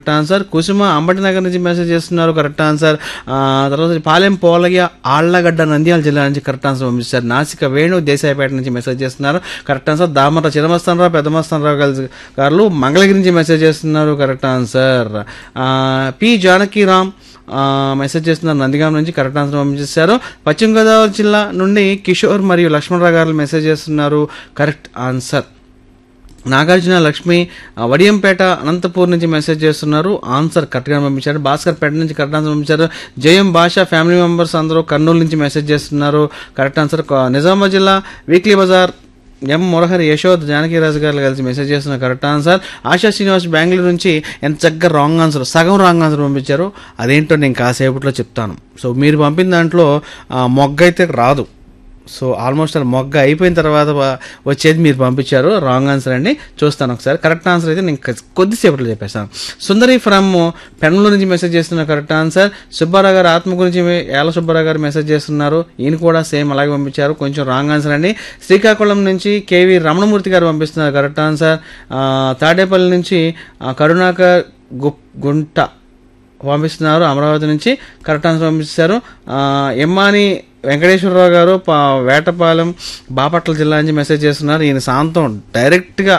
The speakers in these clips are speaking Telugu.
కరెక్ట్ ఆన్సర్ కుసుమ అంబటి నగర్ నుంచి మెసేజ్ చేస్తున్నారు కరెక్ట్ ఆన్సర్ ఆ, తర్వాత పాలెం పోలయ్య ఆళ్లగడ్డ నంద్యాల జిల్లా నుంచి కరెక్ట్ ఆన్సర్ పంపిస్తారు నాసిక వేణు దేశాయపేట నుంచి మెసేజ్ చేస్తున్నారు కరెక్ట్ ఆన్సర్ దామర చిరమస్తానరావు పెద్దమస్తానరావు కలిసి గారు మంగళగిరి నుంచి మెసేజ్ చేస్తున్నారు కరెక్ట్ ఆన్సర్ ఆ, పి జానకీరామ్ ఆ, మెసేజ్ చేస్తున్నారు నందిగాం నుంచి కరెక్ట్ ఆన్సర్ పంపించేశారు పశ్చిమ గోదావరి జిల్లా నుండి కిషోర్ మరియు లక్ష్మణరావు గారు మెసేజ్ చేస్తున్నారు కరెక్ట్ ఆన్సర్ నాగార్జున లక్ష్మి ఆ, వడియంపేట అనంతపూర్ నుంచి మెసేజ్ చేస్తున్నారు ఆన్సర్ కరెక్ట్గా పంపించారు భాస్కర్ పేట నుంచి కరెక్ట్ ఆన్సర్ పంపించారు జయం భాష ఫ్యామిలీ మెంబర్స్ అందరూ కర్నూలు నుంచి మెసేజ్ చేస్తున్నారు కరెక్ట్ ఆన్సర్ క- నిజామాబాద్ జిల్లా weekly bazaar M Murahari Yashod Janakiraju గారు కలిసి మెసేజ్ చేస్తున్న కరెక్ట్ ఆన్సర్ ఆశా శ్రీనివాస్ బెంగళూరు నుంచి ఎంత చక్కగా రాంగ్ ఆన్సర్ సగం రాంగ్ ఆన్సర్ పంపించారు అదేంటో నేను కాసేపట్లో చెప్తాను సో మీరు పంపిన దాంట్లో ఆ, మొగ్గ అయితే రాదు సో ఆల్మోస్ట్ అలా మొగ్గ అయిపోయిన తర్వాత వ- వచ్చేది మీరు పంపించారు రాంగ్ ఆన్సర్ అండి చూస్తాను ఒకసారి కరెక్ట్ ఆన్సర్ అయితే నేను కొద్ది- కొద్దిసేపట్లో చెప్పేస్తాను సుందరి ఫ్రమ్ పెన్లో నుంచి మెసేజ్ చేస్తున్న కరెక్ట్ ఆన్సర్ సుబ్బారావు గారు ఆత్మ గురించి మీ- ఏల సుబ్బారావు గారు మెసేజ్ చేస్తున్నారు ఈయన కూడా సేమ్ అలాగే పంపించారు కొంచెం రాంగ్ ఆన్సర్ అండి శ్రీకాకుళం నుంచి కేవి రమణమూర్తి గారు పంపిస్తున్నారు కరెక్ట్ ఆన్సర్ ఆ, తాడేపల్లి నుంచి ఆ, కరుణాకర్ గు గుంట పంపిస్తున్నారు అమరావతి నుంచి కరెక్ట్ ఆన్సర్ పంపిస్తారు ఆ, ఎమ్మాని వెంకటేశ్వరరావు గారు పా వేటపాలెం బాపట్ల జిల్లా నుంచి మెసేజ్ చేస్తున్నారు ఈయన శాంతం డైరెక్ట్గా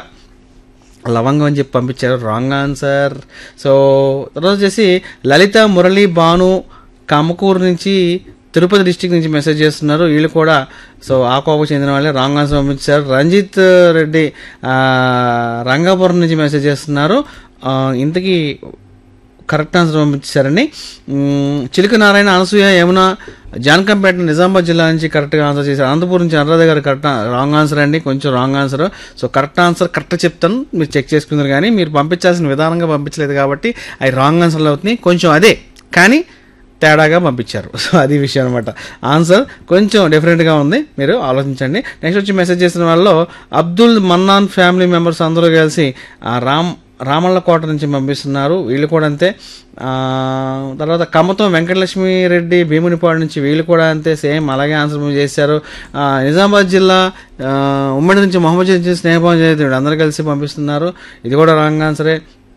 లవంగం అని చెప్పి పంపించారు రాంగ్ ఆన్సర్ సో తర్వాత వచ్చేసి లలిత మురళి భాను కమకూరు నుంచి తిరుపతి డిస్టిక్ నుంచి మెసేజ్ చేస్తున్నారు వీళ్ళు కూడా సో ఆ కోపకు చెందిన వాళ్ళే రాంగ్ ఆన్సర్ పంపించారు రంజిత్ రెడ్డి ఆ, రంగాపురం నుంచి మెసేజ్ చేస్తున్నారు ఆ, ఇంతకీ కరెక్ట్ ఆన్సర్ పంపించారండి మ్మ్, చిలుక నారాయణ అనసూయ యమున జానకంపేట నిజామాబాద్ జిల్లా నుంచి కరెక్ట్గా ఆన్సర్ చేశారు అనంతపురం నుంచి అనురాధ గారు కరెక్ట్ రాంగ్ ఆన్సర్ అండి కొంచెం wrong answer so correct answer correct చెప్తాను మీరు చెక్ చేసుకున్నారు కానీ మీరు పంపించాల్సిన విధానంగా పంపించలేదు కాబట్టి అవి రాంగ్ ఆన్సర్లు అవుతున్నాయి కొంచెం అదే కానీ తేడాగా పంపించారు సో అది విషయం అనమాట ఆన్సర్ కొంచెం డిఫరెంట్గా ఉంది మీరు ఆలోచించండి నెక్స్ట్ వచ్చి మెసేజ్ చేసిన వాళ్ళలో అబ్దుల్ మన్నాన్ ఫ్యామిలీ మెంబర్స్ అందరూ కలిసి ఆ రామ్ రామల్లకోట నుంచి పంపిస్తున్నారు వీళ్ళు కూడా అంతే ఆ, తర్వాత కమ్మతం వెంకటలక్ష్మి రెడ్డి భీమునిపాడు నుంచి వీళ్ళు కూడా అంతే సేమ్ అలాగే ఆన్సర్ చేశారు ఆ, నిజామాబాద్ జిల్లా ఆ, ఉమ్మడి నుంచి మొహమ్మద్ నుంచి స్నేహభావం చేతుడు అందరూ కలిసి పంపిస్తున్నారు ఇది కూడా రాంగ్ ఆన్సరే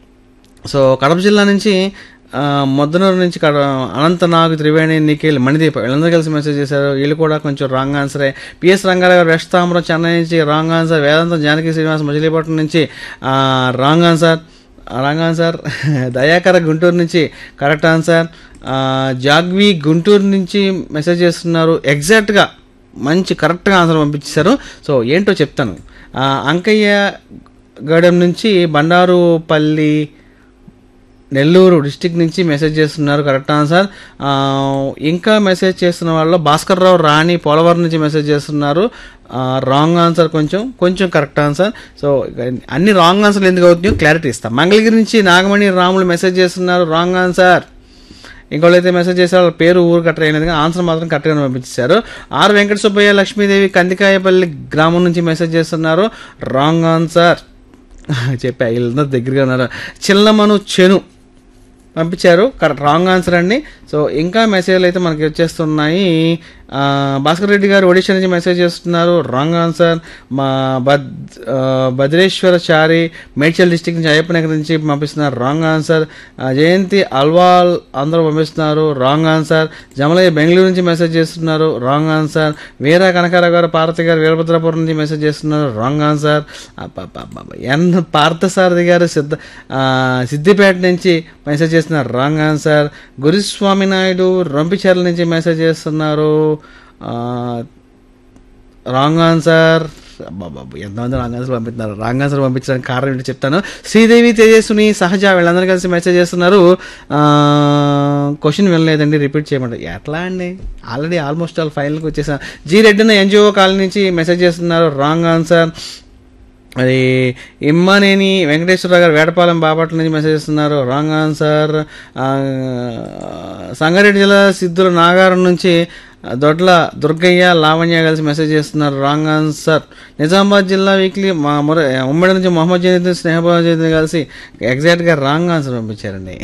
సో కడప జిల్లా నుంచి ఆ, మొద్దనూరు నుంచి కడ అనంతనాగ్ త్రివేణి నిఖిల్ మణిదీప్ వీళ్ళందరూ కలిసి మెసేజ్ చేశారు వీళ్ళు కూడా కొంచెం రాంగ్ ఆన్సరే పిఎస్ రంగారావు గారు వెస్ట్ తామరం చెన్నై నుంచి రాంగ్ ఆన్సర్ వేదాంతం జానకి శ్రీనివాస్ మచిలీపట్నం నుంచి ఆ, wrong answer wrong answer Dayakara Guntur నుంచి కరెక్ట్ ఆన్సర్ ఆ, జాగ్వి గుంటూరు నుంచి మెసేజ్ చేస్తున్నారు ఎగ్జాక్ట్గా మంచి కరెక్ట్గా ఆన్సర్ పంపించారు సో ఏంటో చెప్తాను ఆ, అంకయ్య గడం నుంచి బండారుపల్లి నెల్లూరు డిస్టిక్ నుంచి మెసేజ్ చేస్తున్నారు కరెక్ట్ ఆన్సర్ ఆ, ఇంకా మెసేజ్ చేస్తున్న వాళ్ళు భాస్కర్ రావు రాణి పోలవరం నుంచి మెసేజ్ చేస్తున్నారు రాంగ్ ఆన్సర్ కొంచెం కొంచెం కరెక్ట్ ఆన్సర్ సో ఇక అన్ని రాంగ్ ఆన్సర్లు ఎందుకు అవుతున్నాయో క్లారిటీ ఇస్తాం మంగళగిరి నుంచి నాగమణి రాములు మెసేజ్ చేస్తున్నారు రాంగ్ ఆన్సర్ ఇంకోళ్ళైతే మెసేజ్ చేశారు వాళ్ళ పేరు ఊరు కరెక్ట్ అయినది ఆన్సర్ మాత్రం కరెక్ట్గా పంపించారు ఆర్ వెంకట సుబ్బయ్య లక్ష్మీదేవి కందికాయపల్లి గ్రామం నుంచి మెసేజ్ చేస్తున్నారు రాంగ్ ఆన్సర్ చెప్పా వీళ్ళందరూ దగ్గరగా ఉన్నారు చిల్లమను చెను పంపించారు కరెక్ట్ రాంగ్ ఆన్సర్ అండి సో ఇంకా మెసేజ్లు అయితే మనకి వచ్చేస్తున్నాయి ఆ, భాస్కర్ రెడ్డి గారు ఒడిషా నుంచి మెసేజ్ చేస్తున్నారు రాంగ్ ఆన్సర్ మా బద్ ఆ, భద్రేశ్వరచారి మేడ్చల్ డిస్టిక్ నుంచి అయ్యప్ప నగర్ నుంచి పంపిస్తున్నారు రాంగ్ ఆన్సర్ ఆ, జయంతి అల్వాల్ అందరూ పంపిస్తున్నారు రాంగ్ ఆన్సర్ జమలయ్య బెంగళూరు నుంచి మెసేజ్ చేస్తున్నారు రాంగ్ ఆన్సర్ వీర కనకారావు గారు పార్వతి గారు వీరభద్రాపురం నుంచి మెసేజ్ చేస్తున్నారు రాంగ్ ఆన్సర్ అబ్బబ్బబ్బబ్బ. ఎన్ పార్థసారథి గారు సిద్ధ ఆ, సిద్దిపేట నుంచి మెసేజ్ చేస్తున్నారు రాంగ్ ఆన్సర్ గురుస్వామి నాయుడు రొంపిచెర్ల నుంచి మెసేజ్ చేస్తున్నారు ఆ, రాంగ్ ఆన్సర్ అబ్బాబాబు ఎంతమంది రాంగ్ ఆన్సర్ పంపిస్తున్నారు రాంగ్ ఆన్సర్ పంపించడానికి కారణం ఏంటో చెప్తాను శ్రీదేవి తేజస్సుని సహజ వీళ్ళందరూ కలిసి మెసేజ్ చేస్తున్నారు క్వశ్చన్ వినలేదండి రిపీట్ చేయమంటారు ఎట్లా అండి ఆల్రెడీ ఆల్మోస్ట్ ఆల్ ఫైనల్కి వచ్చేసాను జీ రెడ్డిన ఎన్జిఓ కాలనీ నుంచి మెసేజ్ చేస్తున్నారు రాంగ్ ఆన్సర్ అది ఇమ్మనేని వెంకటేశ్వరరావు గారు వేటపాలెం బాపట్ల నుంచి మెసేజ్ చేస్తున్నారు రాంగ్ ఆన్సర్ ఆ, సంగారెడ్డి జిల్లా సిద్ధుల నాగారం నుంచి దొడ్ల దుర్గయ్య లావణ్య కలిసి మెసేజ్ చేస్తున్నారు రాంగ్ ఆన్సర్ నిజామాబాద్ జిల్లా వీక్లీ మా ముర ఉమ్మడి నుంచి మొహమ్మద్ జనీద్ స్నేహబాబు జనీద్ కలిసి ఎగ్జాక్ట్గా రాంగ్ ఆన్సర్ పంపించారండి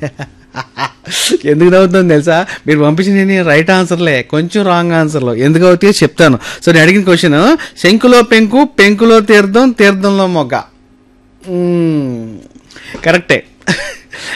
ఎందుకు నవ్వుతుంది తెలుసా మీరు పంపించిన రైట్ ఆన్సర్లే కొంచెం రాంగ్ ఆన్సర్లో ఎందుకు అవుతాయో చెప్తాను సో నేను అడిగిన క్వశ్చన్ శంకులో పెంకు పెంకులో తీర్థం తీర్థంలో మొగ్గ మ్మ్. కరెక్టే